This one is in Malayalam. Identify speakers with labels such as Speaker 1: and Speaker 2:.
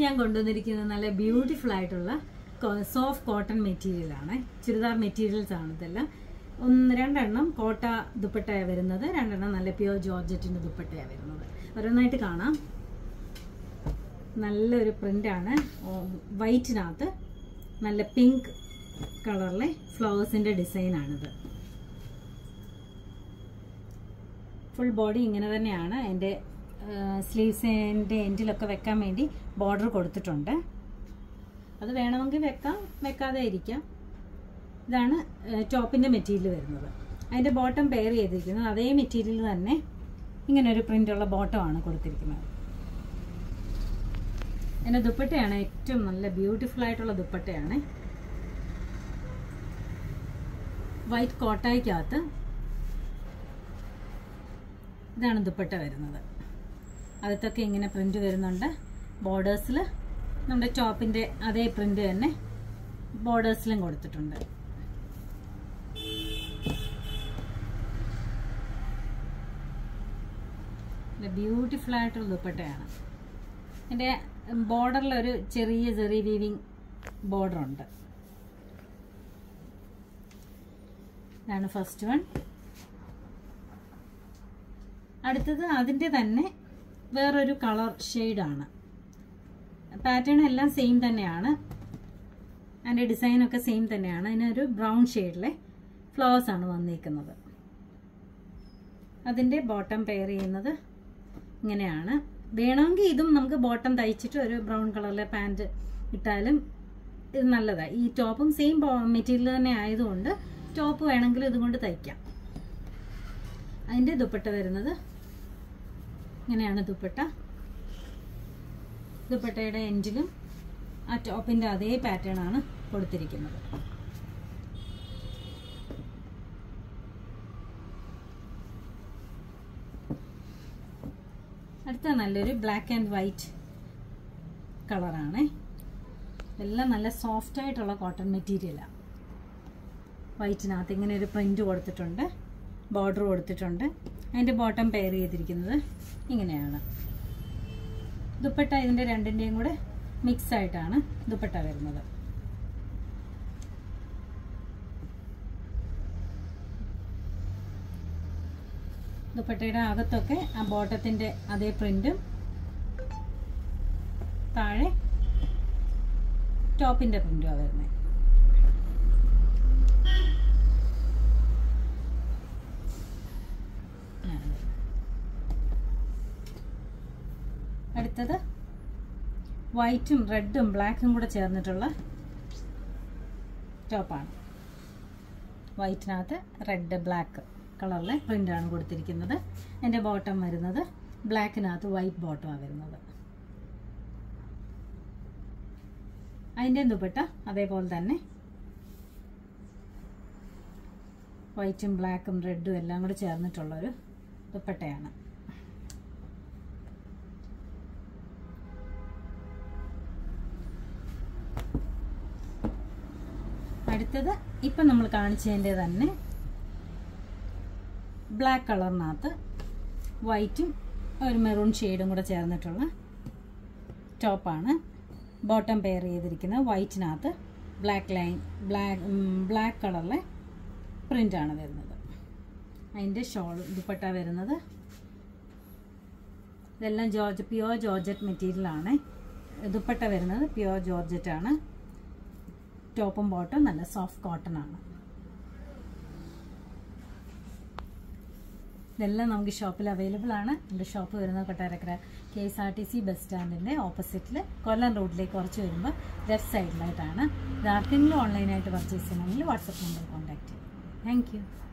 Speaker 1: ഞാൻ കൊണ്ടുവന്നിരിക്കുന്നത് നല്ല ബ്യൂട്ടിഫുൾ ആയിട്ടുള്ള സോഫ്റ്റ് കോട്ടൺ മെറ്റീരിയൽ ആണ് ചുരിദാർ മെറ്റീരിയൽസ് ആണ് ഇതെല്ലാം ഒന്ന് രണ്ടെണ്ണം കോട്ട ദുപ്പട്ടയാണ് വരുന്നത് രണ്ടെണ്ണം നല്ല പ്യുവർ ജോർജറ്റിന്റെ ദുപ്പട്ടയാണ് വരുന്നത് ഓരോന്നായിട്ട് കാണാം നല്ലൊരു പ്രിന്റാണ് വൈറ്റിനകത്ത് നല്ല പിങ്ക് കളറിലെ ഫ്ലവേഴ്സിന്റെ ഡിസൈനാണിത് ഫുൾ ബോഡി ഇങ്ങനെ തന്നെയാണ് എൻ്റെ സ്ലീവ്സിൻ്റെ എൻഡിലൊക്കെ വെക്കാൻ വേണ്ടി ബോർഡർ കൊടുത്തിട്ടുണ്ട് അത് വേണമെങ്കിൽ വെക്കാം വെക്കാതെ ഇരിക്കാം ഇതാണ് ടോപ്പിൻ്റെ മെറ്റീരിയൽ വരുന്നത് അതിൻ്റെ ബോട്ടം പെയർ ചെയ്തിരിക്കുന്നത് അതേ മെറ്റീരിയൽ തന്നെ ഇങ്ങനെ ഒരു പ്രിൻ്റുള്ള ബോട്ടമാണ് കൊടുത്തിരിക്കുന്നത് എൻ്റെ ദുപ്പട്ടയാണ് ഏറ്റവും നല്ല ബ്യൂട്ടിഫുൾ ആയിട്ടുള്ള ദുപ്പട്ടയാണ് വൈറ്റ് കോട്ടായിക്കകത്ത് ഇതാണ് ദുപ്പട്ട വരുന്നത് അകത്തൊക്കെ ഇങ്ങനെ പ്രിന്റ് വരുന്നുണ്ട് ബോർഡേഴ്സിൽ നമ്മുടെ ടോപ്പിൻ്റെ അതേ പ്രിന്റ് തന്നെ ബോർഡേഴ്സിലും കൊടുത്തിട്ടുണ്ട് ബ്യൂട്ടിഫുൾ ആയിട്ടുള്ള ദുപ്പട്ടയാണ് എൻ്റെ ബോർഡറിൽ ഒരു ചെറിയ ചെറിയ വീവിങ് ബോർഡർ ഉണ്ട് ഇതാണ് ഫസ്റ്റ് വൺ അടുത്തത് അതിൻ്റെ തന്നെ വേറൊരു കളർ ഷെയ്ഡാണ് പാറ്റേൺ എല്ലാം സെയിം തന്നെയാണ് അതിൻ്റെ ഡിസൈനൊക്കെ സെയിം തന്നെയാണ് അതിനൊരു ബ്രൗൺ ഷെയ്ഡിലെ ഫ്ലവേഴ്സ് ആണ് വന്നിരിക്കുന്നത് അതിൻ്റെ ബോട്ടം പെയർ ചെയ്യുന്നത് ഇങ്ങനെയാണ് വേണമെങ്കിൽ ഇതും നമുക്ക് ബോട്ടം തയ്ച്ചിട്ട് ഒരു ബ്രൗൺ കളറിലെ പാൻറ് ഇട്ടാലും ഇത് നല്ലതാണ് ഈ ടോപ്പും സെയിം മെറ്റീരിയൽ തന്നെ ആയതുകൊണ്ട് ടോപ്പ് വേണമെങ്കിൽ ഇതുകൊണ്ട് തയ്ക്കാം അതിൻ്റെ ദുപ്പട്ട വരുന്നത് ഇങ്ങനെയാണ് ദുപ്പട്ട ദുപ്പട്ടയുടെ എൻഡിലും ആ ടോപ്പിൻ്റെ അതേ പാറ്റേൺ ആണ് കൊടുത്തിരിക്കുന്നത് അടുത്ത നല്ലൊരു ബ്ലാക്ക് ആൻഡ് വൈറ്റ് കളറാണ് ഇതെല്ലാം നല്ല സോഫ്റ്റ് ആയിട്ടുള്ള കോട്ടൺ മെറ്റീരിയലാണ് വൈറ്റിനകത്ത് ഇങ്ങനെ ഒരു പ്രിന്റ് കൊടുത്തിട്ടുണ്ട് ബോർഡർ കൊടുത്തിട്ടുണ്ട് അതിൻ്റെ ബോട്ടം പെയർ ചെയ്തിരിക്കുന്നത് ഇങ്ങനെയാണ് ദുപ്പട്ട ഇതിൻ്റെ രണ്ടിൻ്റെയും കൂടെ മിക്സ് ആയിട്ടാണ് ദുപ്പട്ട വരുന്നത് ദുപ്പട്ടയുടെ അകത്തൊക്കെ ആ ബോട്ടത്തിൻ്റെ അതേ പ്രിന്റും താഴെ ടോപ്പിൻ്റെ പ്രിന്റുമാണ് വരുന്നത് അടുത്തത് വൈറ്റും റെഡും ബ്ലാക്കും കൂടെ ചേർന്നിട്ടുള്ള ടോപ്പാണ് വൈറ്റിനകത്ത് റെഡ് ബ്ലാക്ക് കളറിലെ പ്രിൻ്റാണ് കൊടുത്തിരിക്കുന്നത് എൻ്റെ ബോട്ടം വരുന്നത് ബ്ലാക്കിനകത്ത് വൈറ്റ് ബോട്ടമാണ് വരുന്നത് അതിൻ്റെ ദുപ്പട്ട അതേപോലെ തന്നെ വൈറ്റും ബ്ലാക്കും റെഡും എല്ലാം കൂടെ ചേർന്നിട്ടുള്ളൊരു ദുപ്പട്ടയാണ് അടുത്തത് ഇപ്പം നമ്മൾ കാണിച്ചതിൻ്റെ തന്നെ ബ്ലാക്ക് കളറിനകത്ത് വൈറ്റും ഒരു മെറൂൺ ഷെയ്ഡും കൂടെ ചേർന്നിട്ടുള്ള ടോപ്പാണ് ബോട്ടം പെയർ ചെയ്തിരിക്കുന്നത് വൈറ്റിനകത്ത് ബ്ലാക്ക് ലൈൻ ബ്ലാക്ക് ബ്ലാക്ക് കളറിലെ പ്രിൻ്റാണ് വരുന്നത് അതിൻ്റെ ഷോൾ ദുപ്പട്ട വരുന്നത് ഇതെല്ലാം ജോർജ് പ്യുവർ ജോർജറ്റ് മെറ്റീരിയലാണ് ദുപ്പട്ട വരുന്നത് പ്യുവർ ജോർജറ്റ് ആണ് ടോപ്പും ബോട്ടും നല്ല സോഫ്റ്റ് കോട്ടൺ ആണ് ഇതെല്ലാം നമുക്ക് ഷോപ്പിൽ അവൈലബിൾ ആണ് എൻ്റെ ഷോപ്പ് വരുന്നത് Kottarakkara K S R T C bus സ്റ്റാൻഡിൻ്റെ ഓപ്പോസിറ്റിൽ കൊല്ലം റോഡിലേക്ക് കുറച്ച് വരുമ്പോൾ ലെഫ്റ്റ് സൈഡിലായിട്ടാണ് ഇത് ആർക്കെങ്കിലും ഓൺലൈനായിട്ട് പർച്ചേസ് ചെയ്യണമെങ്കിൽ വാട്സപ്പ് നമ്പർ കോൺടാക്ട് ചെയ്യും താങ്ക് യു